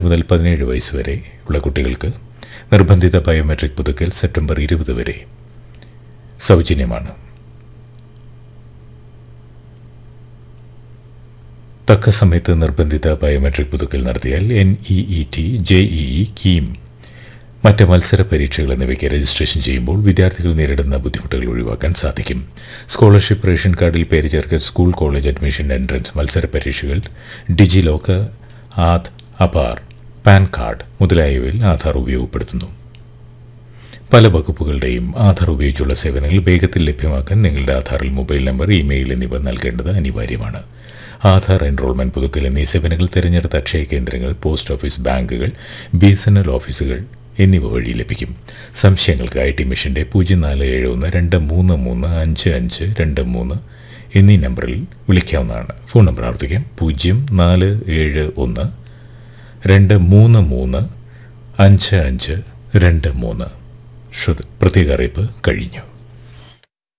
മുതൽ പതിനേഴ് വയസ്സ് വരെ ഉള്ള കുട്ടികൾക്ക് നിർബന്ധിത ബയോമെട്രിക് പുതുക്കൽ സെപ്റ്റംബർ ഇരുപത് വരെ സൗജന്യമാണ് തക്ക സമയത്ത് നിർബന്ധിത ബയോമെട്രിക് പുതുക്കൽ നടത്തിയാൽ N E E T J E E KEAM മറ്റ് മത്സര പരീക്ഷകൾ എന്നിവയ്ക്ക് രജിസ്ട്രേഷൻ ചെയ്യുമ്പോൾ വിദ്യാർത്ഥികൾ നേരിടുന്ന ബുദ്ധിമുട്ടുകൾ ഒഴിവാക്കാൻ സാധിക്കും സ്കോളർഷിപ്പ് റേഷൻ കാർഡിൽ പേര് ചേർക്കൽ സ്കൂൾ കോളേജ് അഡ്മിഷൻ എൻട്രൻസ് മത്സര പരീക്ഷകൾ ഡിജി ലോക്കർ ആധ് അപാർ പാൻ കാർഡ് മുതലായവയിൽ ആധാർ ഉപയോഗപ്പെടുത്തുന്നു പല വകുപ്പുകളുടെയും ആധാർ ഉപയോഗിച്ചുള്ള സേവനങ്ങൾ വേഗത്തിൽ ലഭ്യമാക്കാൻ നിങ്ങളുടെ ആധാറിൽ മൊബൈൽ നമ്പർ ഇമെയിൽ എന്നിവ നൽകേണ്ടത് അനിവാര്യമാണ് ആധാർ എൻറോൾമെന്റ് പുതുക്കൽ എന്നീ സേവനങ്ങൾ തിരഞ്ഞെടുത്ത അക്ഷയ കേന്ദ്രങ്ങൾ പോസ്റ്റ് ഓഫീസ് ബാങ്കുകൾ ബി എസ് എൻ എൽ ഓഫീസുകൾ എന്നിവ വഴി ലഭിക്കും സംശയങ്ങൾക്ക് ഐ ടി മിഷന്റെ പൂജ്യം നാല് ഏഴ് ഒന്ന് രണ്ട് മൂന്ന് മൂന്ന് അഞ്ച് അഞ്ച് രണ്ട് മൂന്ന് എന്നീ നമ്പറിൽ വിളിക്കാവുന്നതാണ് ഫോൺ നമ്പർ ആവർത്തിക്കാം പൂജ്യം നാല് ഏഴ് ഒന്ന് രണ്ട് മൂന്ന് മൂന്ന് അഞ്ച് അഞ്ച് രണ്ട് മൂന്ന് ശ്രുത പ്രത്യേക അറിയിപ്പ് കഴിഞ്ഞു